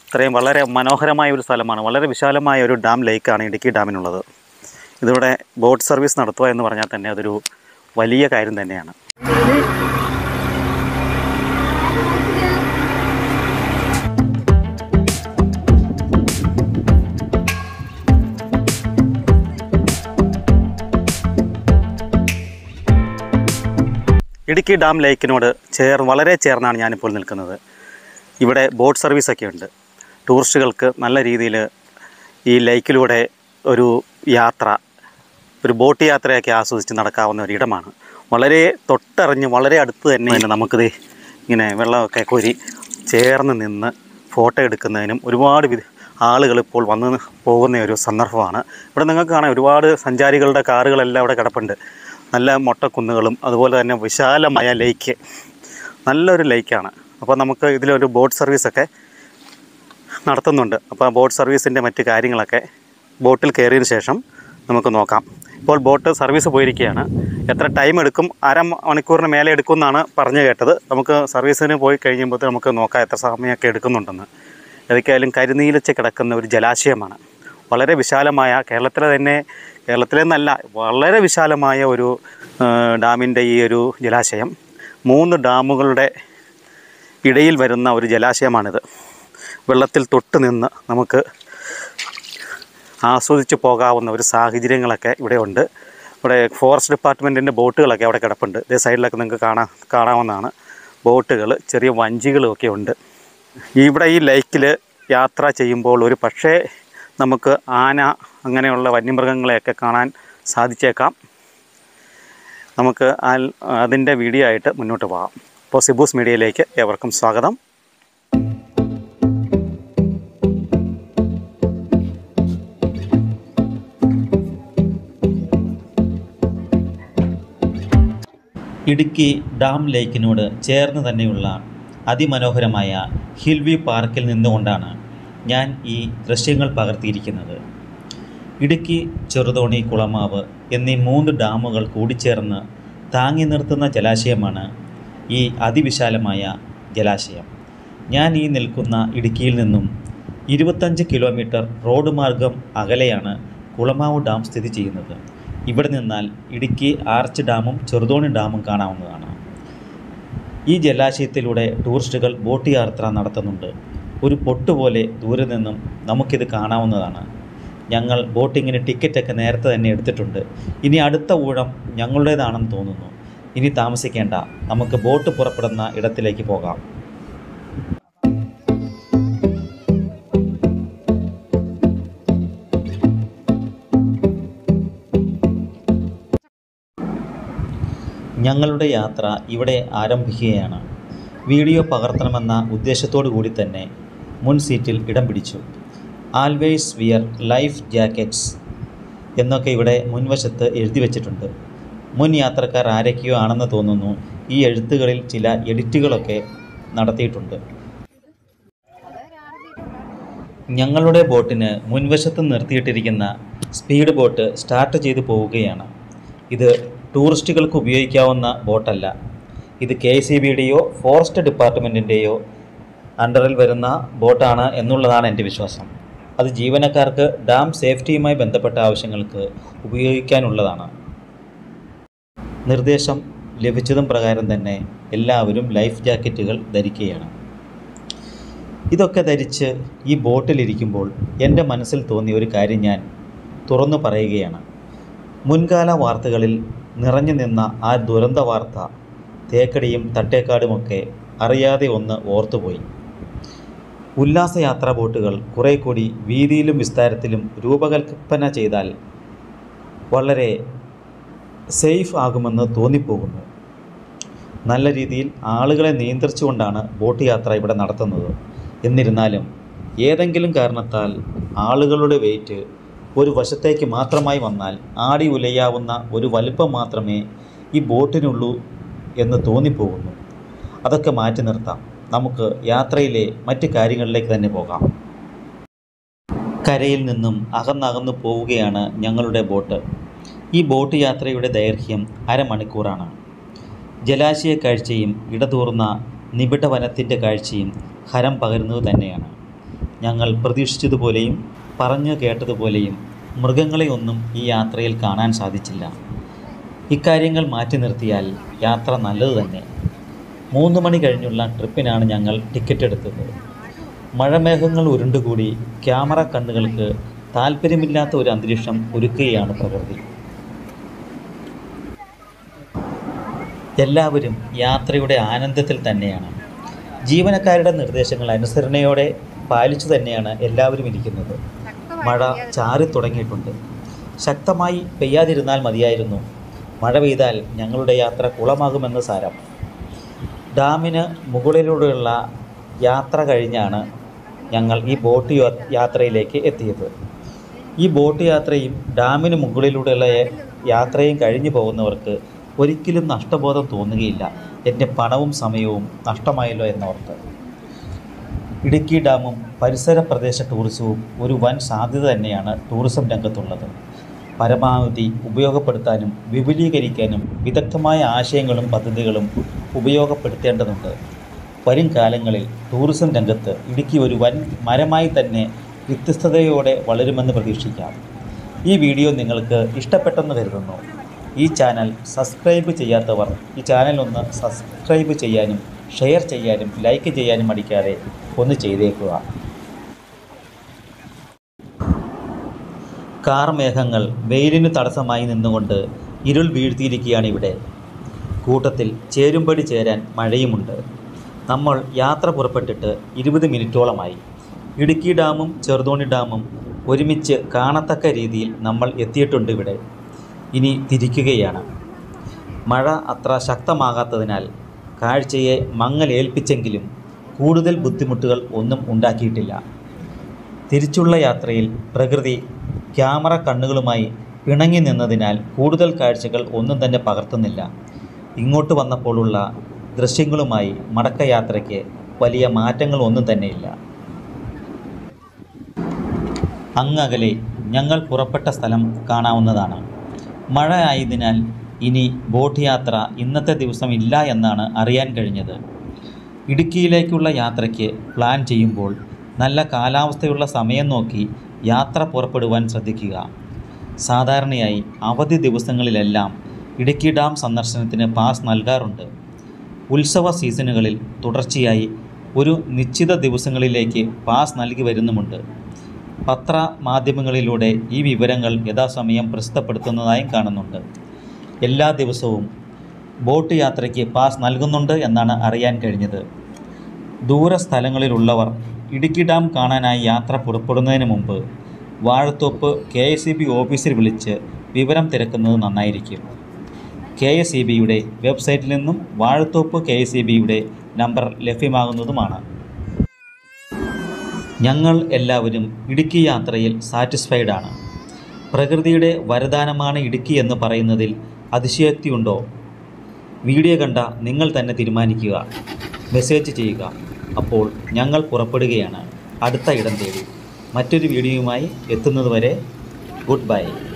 ഇത്രയും വളരെ മനോഹരമായ ഒരു സ്ഥലമാണ് വളരെ വിശാലമായ ഒരു ഡാം ലേക്കാണ് ഇടുക്കി ഡാമിനുള്ളത് ഇതിവിടെ ബോട്ട് സർവീസ് നടത്തുക എന്ന് പറഞ്ഞാൽ തന്നെ അതൊരു വലിയ കാര്യം തന്നെയാണ് ഇടുക്കി ഡാം ലേക്കിനോട് ചേർ വളരെ ചേർന്നാണ് ഞാനിപ്പോൾ നിൽക്കുന്നത് ഇവിടെ ബോട്ട് സർവീസൊക്കെ ഉണ്ട് ടൂറിസ്റ്റുകൾക്ക് നല്ല രീതിയിൽ ഈ ലേക്കിലൂടെ ഒരു യാത്ര ഒരു ബോട്ട് യാത്രയൊക്കെ ആസ്വദിച്ച് നടക്കാവുന്ന ഒരു ഇടമാണ് വളരെ തൊട്ടറിഞ്ഞ് വളരെ അടുത്ത് തന്നെ നമുക്കിത് ഇങ്ങനെ വെള്ളമൊക്കെ കോരി ചേർന്ന് നിന്ന് ഫോട്ടോ എടുക്കുന്നതിനും ഒരുപാട് വിധ ആളുകൾ ഇപ്പോൾ വന്ന് പോകുന്ന ഒരു സന്ദർഭമാണ് ഇവിടെ നിങ്ങൾക്ക് കാണാം ഒരുപാട് സഞ്ചാരികളുടെ കാറുകളെല്ലാം ഇവിടെ കിടപ്പുണ്ട് നല്ല മൊട്ടക്കുന്നുകളും അതുപോലെ തന്നെ വിശാലമായ ലേക്ക് നല്ലൊരു ലേക്കാണ് അപ്പോൾ നമുക്ക് ഇതിലൊരു ബോട്ട് സർവീസൊക്കെ നടത്തുന്നുണ്ട് അപ്പോൾ ആ ബോട്ട് സർവീസിൻ്റെ മറ്റ് കാര്യങ്ങളൊക്കെ ബോട്ടിൽ കയറിയതിന് ശേഷം നമുക്ക് നോക്കാം ഇപ്പോൾ ബോട്ട് സർവീസ് പോയിരിക്കുകയാണ് എത്ര ടൈം എടുക്കും അര മണിക്കൂറിന് മേലെ എടുക്കും എന്നാണ് പറഞ്ഞു കേട്ടത് നമുക്ക് സർവീസിന് പോയി കഴിയുമ്പോൾ നമുക്ക് നോക്കാം എത്ര സമയമൊക്കെ എടുക്കുന്നുണ്ടെന്ന് ഏതൊക്കെയായാലും കരിനീലിച്ച് കിടക്കുന്ന ഒരു ജലാശയമാണ് വളരെ വിശാലമായ കേരളത്തിലെ തന്നെ കേരളത്തിലെ നല്ല വളരെ വിശാലമായ ഒരു ഡാമിൻ്റെ ഈ ഒരു ജലാശയം മൂന്ന് ഡാമുകളുടെ ഇടയിൽ വരുന്ന ഒരു ജലാശയമാണിത് വെള്ളത്തിൽ തൊട്ട് നിന്ന് നമുക്ക് ആസ്വദിച്ച് പോകാവുന്ന ഒരു സാഹചര്യങ്ങളൊക്കെ ഇവിടെ ഉണ്ട് ഇവിടെ ഫോറസ്റ്റ് ഡിപ്പാർട്ട്മെൻറ്റിൻ്റെ ബോട്ടുകളൊക്കെ അവിടെ കിടപ്പുണ്ട് ഇതേ സൈഡിലൊക്കെ നിങ്ങൾക്ക് കാണാൻ കാണാവുന്നതാണ് ബോട്ടുകൾ ചെറിയ വഞ്ചികളും ഒക്കെ ഉണ്ട് ഇവിടെ ഈ ലേക്കിൽ യാത്ര ചെയ്യുമ്പോൾ ഒരു പക്ഷേ നമുക്ക് ആന അങ്ങനെയുള്ള വന്യമൃഗങ്ങളെയൊക്കെ കാണാൻ സാധിച്ചേക്കാം നമുക്ക് ആ- അതിൻ്റെ വീഡിയോ ആയിട്ട് മുന്നോട്ട് പോകാം അപ്പോൾ സിബൂസ് മീഡിയയിലേക്ക് ഏവർക്കും സ്വാഗതം ഇടുക്കി ഡാം ലേക്കിനോട് ചേർന്ന് തന്നെയുള്ള അതിമനോഹരമായ ഹിൽവി പാർക്കിൽ നിന്നുകൊണ്ടാണ് ഞാൻ ഈ ദൃശ്യങ്ങൾ പകർത്തിയിരിക്കുന്നത് ഇടുക്കി ചെറുതോണി കുളമാവ് എന്നീ മൂന്ന് ഡാമുകൾ കൂടിച്ചേർന്ന് താങ്ങി നിർത്തുന്ന ജലാശയമാണ് ഈ അതിവിശാലമായ ജലാശയം ഞാൻ ഈ നിൽക്കുന്ന ഇടുക്കിയിൽ നിന്നും ഇരുപത്തഞ്ച് കിലോമീറ്റർ റോഡ് മാർഗം അകലെയാണ് കുളമാവ് ഡാം സ്ഥിതി ചെയ്യുന്നത് ഇവിടെ നിന്നാൽ ഇടുക്കി ആർച്ച് ഡാമും ചെറുതോണി ഡാമും കാണാവുന്നതാണ് ഈ ജലാശയത്തിലൂടെ ടൂറിസ്റ്റുകൾ ബോട്ട് യാത്ര നടത്തുന്നുണ്ട് ഒരു പൊട്ടുപോലെ ദൂരെ നിന്നും നമുക്കിത് കാണാവുന്നതാണ് ഞങ്ങൾ ബോട്ടിങ്ങിന് ടിക്കറ്റൊക്കെ നേരത്തെ തന്നെ എടുത്തിട്ടുണ്ട് ഇനി അടുത്ത ഊഴം ഞങ്ങളുടേതാണെന്ന് തോന്നുന്നു ഇനി താമസിക്കേണ്ട നമുക്ക് ബോട്ട് പുറപ്പെടുന്ന ഇടത്തിലേക്ക് പോകാം ഞങ്ങളുടെ യാത്ര ഇവിടെ ആരംഭിക്കുകയാണ് വീഡിയോ പകർത്തണമെന്ന ഉദ്ദേശത്തോടു കൂടി തന്നെ മുൻ സീറ്റിൽ ഇടം പിടിച്ചു ആൽവേസ് വിയർ ലൈഫ് ജാക്കറ്റ്സ് എന്നൊക്കെ ഇവിടെ മുൻവശത്ത് എഴുതി വച്ചിട്ടുണ്ട് മുൻ യാത്രക്കാർ ആരൊക്കെയോ ആണെന്ന് തോന്നുന്നു ഈ എഴുത്തുകളിൽ ചില എഡിറ്റുകളൊക്കെ നടത്തിയിട്ടുണ്ട് ഞങ്ങളുടെ ബോട്ടിന് മുൻവശത്ത് നിർത്തിയിട്ടിരിക്കുന്ന സ്പീഡ് ബോട്ട് സ്റ്റാർട്ട് ചെയ്തു പോവുകയാണ് ഇത് ടൂറിസ്റ്റുകൾക്ക് ഉപയോഗിക്കാവുന്ന ബോട്ടല്ല ഇത് കെ സി ബിയുടെയോ ഫോറസ്റ്റ് ഡിപ്പാർട്ട്മെൻറ്റിൻ്റെയോ അണ്ടറിൽ വരുന്ന ബോട്ടാണ് എന്നുള്ളതാണ് എൻ്റെ വിശ്വാസം അത് ജീവനക്കാർക്ക് ഡാം സേഫ്റ്റിയുമായി ബന്ധപ്പെട്ട ആവശ്യങ്ങൾക്ക് ഉപയോഗിക്കാനുള്ളതാണ് നിർദ്ദേശം ലഭിച്ചതും പ്രകാരം തന്നെ എല്ലാവരും ലൈഫ് ജാക്കറ്റുകൾ ധരിക്കുകയാണ് ഇതൊക്കെ ധരിച്ച് ഈ ബോട്ടിലിരിക്കുമ്പോൾ എൻ്റെ മനസ്സിൽ തോന്നിയ ഒരു കാര്യം ഞാൻ തുറന്നു പറയുകയാണ് മുൻകാല വാർത്തകളിൽ നിറഞ്ഞു നിന്ന ആ ദുരന്ത വാർത്ത തേക്കടിയും തട്ടേക്കാടുമൊക്കെ അറിയാതെ ഒന്ന് ഓർത്തുപോയി ഉല്ലാസയാത്രാ ബോട്ടുകൾ കുറേ കൂടി വീതിയിലും വിസ്താരത്തിലും രൂപകൽപ്പന ചെയ്താൽ വളരെ സേഫ് ആകുമെന്ന് തോന്നിപ്പോകുന്നു നല്ല രീതിയിൽ ആളുകളെ നിയന്ത്രിച്ചുകൊണ്ടാണ് ബോട്ട് യാത്ര ഇവിടെ നടത്തുന്നത് എന്നിരുന്നാലും ഏതെങ്കിലും കാരണത്താൽ ആളുകളുടെ വെയിറ്റ് ഒരു വശത്തേക്ക് മാത്രമായി വന്നാൽ ആടി ഉലയാവുന്ന ഒരു വലുപ്പം മാത്രമേ ഈ ബോട്ടിനുള്ളൂ എന്ന് തോന്നിപ്പോകുന്നു അതൊക്കെ മാറ്റി നിർത്താം നമുക്ക് യാത്രയിലെ മറ്റ് കാര്യങ്ങളിലേക്ക് തന്നെ പോകാം കരയിൽ നിന്നും അകന്നകന്നു പോവുകയാണ് ഞങ്ങളുടെ ബോട്ട് ഈ ബോട്ട് യാത്രയുടെ ദൈർഘ്യം അരമണിക്കൂറാണ് ജലാശയ കാഴ്ചയും ഇടതൂർന്ന നിബിഡ വനത്തിൻ്റെ കാഴ്ചയും ഹരം പകരുന്നത് തന്നെയാണ് ഞങ്ങൾ പ്രതീക്ഷിച്ചതുപോലെയും പറഞ്ഞു കേട്ടതുപോലെയും മൃഗങ്ങളെ ഒന്നും ഈ യാത്രയിൽ കാണാൻ സാധിച്ചില്ല ഇക്കാര്യങ്ങൾ മാറ്റി നിർത്തിയാൽ യാത്ര നല്ലത് തന്നെ മൂന്ന് മണി കഴിഞ്ഞുള്ള ട്രിപ്പിനാണ് ഞങ്ങൾ ടിക്കറ്റ് എടുത്തത് മഴമേഘങ്ങൾ ഉരുണ്ടുകൂടി ക്യാമറ കണ്ണുകൾക്ക് താല്പര്യമില്ലാത്ത ഒരു അന്തരീക്ഷം ഒരുക്കുകയാണ് പ്രകൃതി എല്ലാവരും യാത്രയുടെ ആനന്ദത്തിൽ തന്നെയാണ് ജീവനക്കാരുടെ നിർദ്ദേശങ്ങൾ അനുസരണയോടെ പാലിച്ചു തന്നെയാണ് എല്ലാവരും ഇരിക്കുന്നത് മഴ ചാറി തുടങ്ങിയിട്ടുണ്ട് ശക്തമായി പെയ്യാതിരുന്നാൽ മതിയായിരുന്നു മഴ പെയ്താൽ ഞങ്ങളുടെ യാത്ര കുളമാകുമെന്ന് സാരം ഡാമിന് മുകളിലൂടെയുള്ള യാത്ര കഴിഞ്ഞാണ് ഞങ്ങൾ ഈ ബോട്ട് യാ- യാത്രയിലേക്ക് എത്തിയത് ഈ ബോട്ട് യാത്രയും ഡാമിന് മുകളിലൂടെയുള്ള യ- യാത്രയും കഴിഞ്ഞു പോകുന്നവർക്ക് ഒരിക്കലും നഷ്ടബോധം തോന്നുകയില്ല എൻ്റെ പണവും സമയവും നഷ്ടമായല്ലോ എന്നോർത്ത് ഇടുക്കി ഡാമും പരിസര പ്രദേശ ടൂറിസവും ഒരു വൻ സാധ്യത തന്നെയാണ് ടൂറിസം രംഗത്തുള്ളത് പരമാവധി ഉപയോഗപ്പെടുത്താനും വിപുലീകരിക്കാനും വിദഗ്ധമായ ആശയങ്ങളും പദ്ധതികളും ഉപയോഗപ്പെടുത്തേണ്ടതുണ്ട് വരും കാലങ്ങളിൽ ടൂറിസം രംഗത്ത് ഇടുക്കി ഒരു വൻ മരമായി തന്നെ വ്യത്യസ്തതയോടെ വളരുമെന്ന് പ്രതീക്ഷിക്കാം ഈ വീഡിയോ നിങ്ങൾക്ക് ഇഷ്ടപ്പെട്ടെന്ന് കരുതുന്നു ഈ ചാനൽ സബ്സ്ക്രൈബ് ചെയ്യാത്തവർ ഈ ചാനൽ ഒന്ന് സബ്സ്ക്രൈബ് ചെയ്യാനും ഷെയർ ചെയ്യാനും ലൈക്ക് ചെയ്യാനും മടിക്കാതെ ഒന്ന് ചെയ്തേക്കുക കാർ മേഘങ്ങൾ വെയിലിന് തടസ്സമായി നിന്നുകൊണ്ട് ഇരുൾ വീഴ്ത്തിയിരിക്കുകയാണ് ഇവിടെ കൂട്ടത്തിൽ ചേരുംപടി ചേരാൻ മഴയുമുണ്ട് നമ്മൾ യാത്ര പുറപ്പെട്ടിട്ട് ഇരുപത് മിനിറ്റോളമായി ഇടുക്കി ഡാമും ചെറുതോണി ഡാമും ഒരുമിച്ച് കാണത്തക്ക രീതിയിൽ നമ്മൾ എത്തിയിട്ടുണ്ട് ഇവിടെ ഇനി തിരിക്കുകയാണ് മഴ അത്ര ശക്തമാകാത്തതിനാൽ കാഴ്ചയെ മങ്ങലേൽപ്പിച്ചെങ്കിലും കൂടുതൽ ബുദ്ധിമുട്ടുകൾ ഒന്നും ഉണ്ടാക്കിയിട്ടില്ല തിരിച്ചുള്ള യാത്രയിൽ പ്രകൃതി ക്യാമറ കണ്ണുകളുമായി പിണങ്ങി നിന്നതിനാൽ കൂടുതൽ കാഴ്ചകൾ ഒന്നും തന്നെ പകർത്തുന്നില്ല ഇങ്ങോട്ട് വന്നപ്പോഴുള്ള ദൃശ്യങ്ങളുമായി മടക്കയാത്രയ്ക്ക് വലിയ മാറ്റങ്ങൾ ഒന്നും തന്നെയില്ല അങ്ങകലെ ഞങ്ങൾ പുറപ്പെട്ട സ്ഥലം കാണാവുന്നതാണ് മഴ ആയതിനാൽ ഇനി ബോട്ട് യാത്ര ഇന്നത്തെ ദിവസം ഇല്ല എന്നാണ് അറിയാൻ കഴിഞ്ഞത് ഇടുക്കിയിലേക്കുള്ള യാത്രയ്ക്ക് പ്ലാൻ ചെയ്യുമ്പോൾ നല്ല കാലാവസ്ഥയുള്ള സമയം നോക്കി യാത്ര പുറപ്പെടുവാൻ ശ്രദ്ധിക്കുക സാധാരണയായി അവധി ദിവസങ്ങളിലെല്ലാം ഇടുക്കി ഡാം സന്ദർശനത്തിന് പാസ് നൽകാറുണ്ട് ഉത്സവ സീസണുകളിൽ തുടർച്ചയായി ഒരു നിശ്ചിത ദിവസങ്ങളിലേക്ക് പാസ് നൽകി വരുന്നുമുണ്ട് പത്ര മാധ്യമങ്ങളിലൂടെ ഈ വിവരങ്ങൾ യഥാസമയം പ്രസിദ്ധപ്പെടുത്തുന്നതായും കാണുന്നുണ്ട് എല്ലാ ദിവസവും ബോട്ട് യാത്രയ്ക്ക് പാസ് നൽകുന്നുണ്ട് എന്നാണ് അറിയാൻ കഴിഞ്ഞത് ദൂര സ്ഥലങ്ങളിലുള്ളവർ ഇടുക്കി ഡാം കാണാനായി യാത്ര പുറപ്പെടുന്നതിന് മുമ്പ് Vazhathope K S E B ഓഫീസിൽ വിളിച്ച് വിവരം തിരക്കുന്നത് നന്നായിരിക്കും കെ എസ് ഇ ബിയുടെ വെബ്സൈറ്റിൽ നിന്നും വാഴത്തോപ്പ് കെ എസ് ഇ ബിയുടെ നമ്പർ ലഭ്യമാകുന്നതുമാണ് ഞങ്ങൾ എല്ലാവരും ഇടുക്കി യാത്രയിൽ സാറ്റിസ്ഫൈഡ് ആണ് പ്രകൃതിയുടെ വരദാനമാണ് ഇടുക്കി എന്ന് പറയുന്നതിൽ അതിശയോക്തിയുണ്ടോ വീഡിയോ കണ്ട നിങ്ങൾ തന്നെ തീരുമാനിക്കുക മെസ്സേജ് ചെയ്യുക അപ്പോൾ ഞങ്ങൾ പുറപ്പെടുകയാണ് അടുത്ത ഇടം തേടി മറ്റൊരു വീഡിയോയുമായി എത്തുന്നതുവരെ ഗുഡ് ബൈ